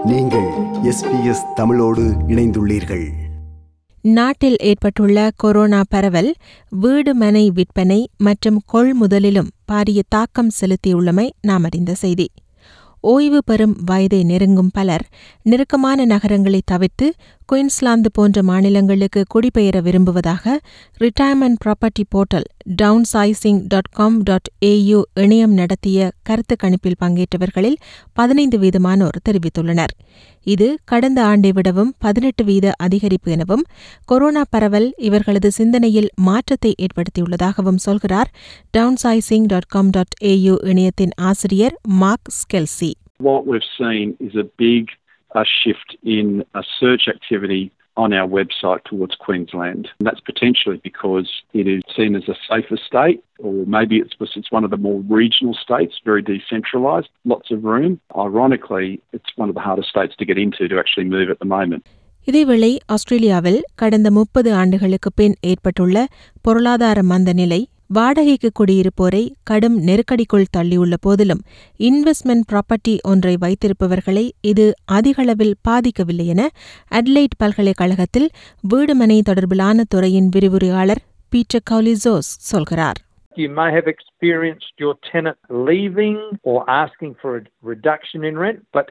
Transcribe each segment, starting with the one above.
நீங்கள் எஸ்பிஎஸ் தமிழோடு இணைந்துள்ளீர்கள் நாட்டில் ஏற்பட்டுள்ள கொரோனா பரவல் வீடு மனை விற்பனை மற்றும் கொள்முதலிலும் பாரிய தாக்கம் செலுத்தியுள்ளமை நாம் அறிந்த செய்தி ஓய்வு பெறும் வயதை நெருங்கும் பலர் நெருக்கமான நகரங்களை தவிர்த்து குயின்ஸ்லாந்து போன்ற மாநிலங்களுக்கு குடிபெயர விரும்புவதாக retirement property portal downsizing dot com dot AU இணையம் நடத்திய கருத்து கணிப்பில் பங்கேற்றவர்களில் பதினைந்து வீதமானோர் தெரிவித்துள்ளனர் இது கடந்த ஆண்டை விடவும் பதினெட்டு வீத அதிகரிப்பு எனவும் கொரோனா பரவல் இவர்களது சிந்தனையில் மாற்றத்தை ஏற்படுத்தியுள்ளதாகவும் சொல்கிறார் downsizing dot com dot AU இணையத்தின் ஆசிரியர் Mark Skelsey What we've seen is a big uh, shift in uh, search activity on our website towards Queensland. And that's potentially because it is seen as a safer state, or maybe it's because it's one of the more regional states, very decentralised, lots of room. Ironically, it's one of the hardest states to get into to actually move at the moment. இதேவேளை ஆஸ்திரேலியாவில் கடந்த முப்பது ஆண்டுகளுக்கு பின் ஏற்பட்டுள்ள பொருளாதார மந்த நிலை வாடகைக்கு குடியிருப்போரை கடும் நெருக்கடிக்குள் தள்ளியுள்ள போதிலும் இன்வெஸ்ட்மெண்ட் ப்ராப்பர்ட்டி ஒன்றை வைத்திருப்பவர்களை இது அதிகளவில் பாதிக்கவில்லை என அட்லைட் பல்கலைக்கழகத்தில் வீடுமனை தொடர்பிலான துறையின் விரிவுரையாளர் பீட்டர் கவுலிசோஸ் சொல்கிறார் You may have experienced your tenant leaving or asking for a reduction in rent, but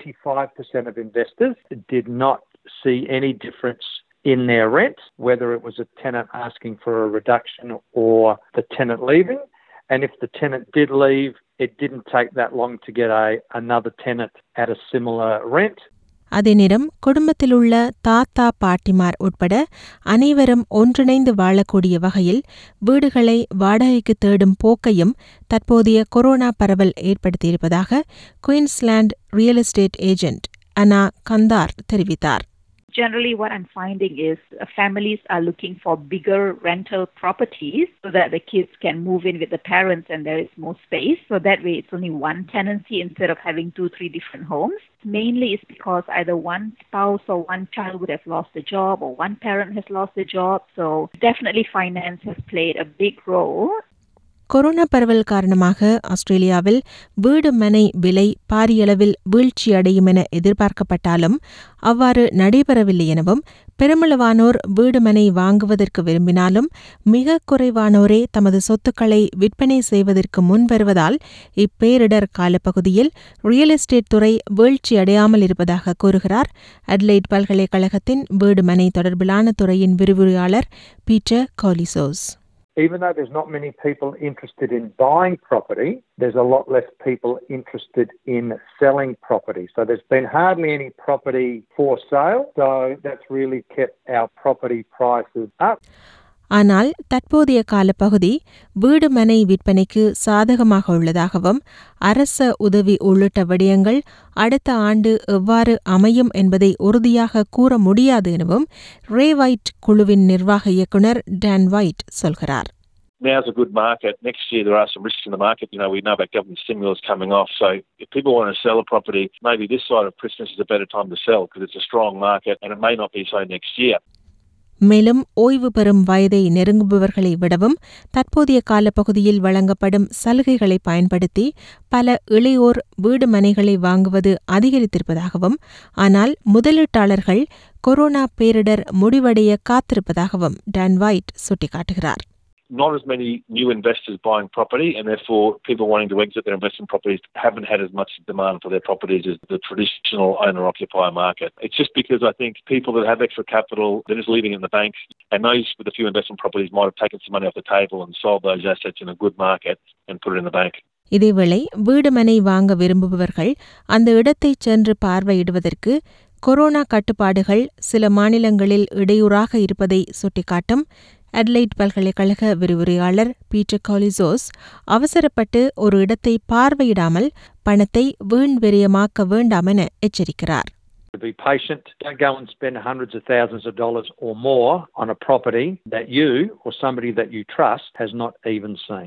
85% of investors did not see any difference in their rent, whether it was a tenant asking for a reduction or the tenant leaving. And if the tenant did leave, it didn't take that long to get a, another tenant at a similar rent. அதே நேரம் குடும்பத்திலுள்ள தாத்தா பாட்டிமார் உட்பட அனைவரும் ஒன்றிணைந்து வாழக்கூடிய வகையில் வீடுகளை வாடகைக்கு தேடும் போக்கையும் தற்போதைய கொரோனா பரவல் ஏற்படுத்தியிருப்பதாக குயின்ஸ்லாந்து ரியல் எஸ்டேட் ஏஜென்ட் அனா கந்தார் தெரிவித்தார் generally what I'm finding is uh, families are looking for bigger rental properties so that the kids can move in with the parents and there is more space. So that way it's only one tenancy instead of having two, three different homes. Mainly it's because either one spouse or one child would have lost a job or one parent has lost a job. So definitely finance has played a big role. Corona பரவல் காரணமாக ஆஸ்திரேலியாவில் வீடு மனை விலை பாரியளவில் வீழ்ச்சியடையும் என எதிர்பார்க்கப்பட்டாலும் அவ்வாறு நடைபெறவில்லை எனவும் பெருமளவானோர் வீடு மனை வாங்குவதற்கு விரும்பினாலும் மிக குறைவானோரே தமது சொத்துக்களை விற்பனை செய்வதற்கு முன்வருவதால் இப்பேரிடர் காலப்பகுதியில் ரியல் எஸ்டேட் துறை வீழ்ச்சியடையாமல் இருப்பதாக கூறுகிறார் அட்லைட் பல்கலைக்கழகத்தின் வீடு மனை தொடர்பிலான துறையின் விரிவுரையாளர் Peter Kalisos even though there's not many people interested in buying property, there's a lot less people interested in selling property. So there's been hardly any property for sale. So that's really kept our property prices up. ஆனால் தற்போதைய காலப்பகுதி வீடு மனை விற்பனைக்கு சாதகமாக உள்ளதாகவும் அரச உதவி உள்ளிட்ட விடயங்கள் அடுத்த ஆண்டு எவ்வாறு அமையும் என்பதை உறுதியாக கூற முடியாது எனவும் ரே வைட் குழுவின் நிர்வாக இயக்குநர் டான் வைட் சொல்கிறார் now's a good market. Next year there are some risks in the market. You know, we know about government stimulus coming off. So if people want to sell a property, maybe this side of Christmas is a better time to sell because it's a strong market and it may not be so next year. மேலும் ஓய்வு பெறும் வயதை நெருங்குபவர்களை விடவும் தற்போதைய காலப்பகுதியில் வழங்கப்படும் சலுகைகளை பயன்படுத்தி பல இளையோர் வீடு மனைகளை வாங்குவது அதிகரித்திருப்பதாகவும் ஆனால் முதலீட்டாளர்கள் கொரோனா பேரிடர் முடிவடைய காத்திருப்பதாகவும் டான் வைட் சுட்டிக்காட்டுகிறார் Not as many new investors buying property, and therefore people wanting to exit their investment properties haven't had as much demand for their properties as the traditional owner-occupier market. It's just because I think people that have extra capital, they're just leaving it in the bank, and those with a few investment properties might have taken some money off the table and sold those assets in a good market and put it in the bank. இதேவேளை வீடு மனை வாங்க விரும்புபவர்கள் அந்த இடத்தைச் சென்று பார்வையிடுவதற்கு corona கட்டுப்பாடுகள் சில மாநிலங்களில் இடையூறாக இருப்பதை சுட்டிக்காட்டும் அட்லைட் பல்கலைக்கழக விரிவுரையாளர் பீட்டர் காலிசோஸ் அவசரப்பட்டு ஒரு இடத்தை பார்வையிடாமல் பணத்தை வீண் விரயமாக்க வேண்டாம் என எச்சரிக்கிறார் To be patient, don't go and spend hundreds of thousands of dollars or more on a property that you or somebody that you trust has not even seen.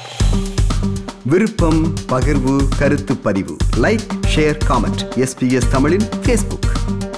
விருப்பம் பகிர்வு கருத்து பதிவு லைக் ஷேர் காமெண்ட் எஸ்பிஎஸ் தமிழின் Facebook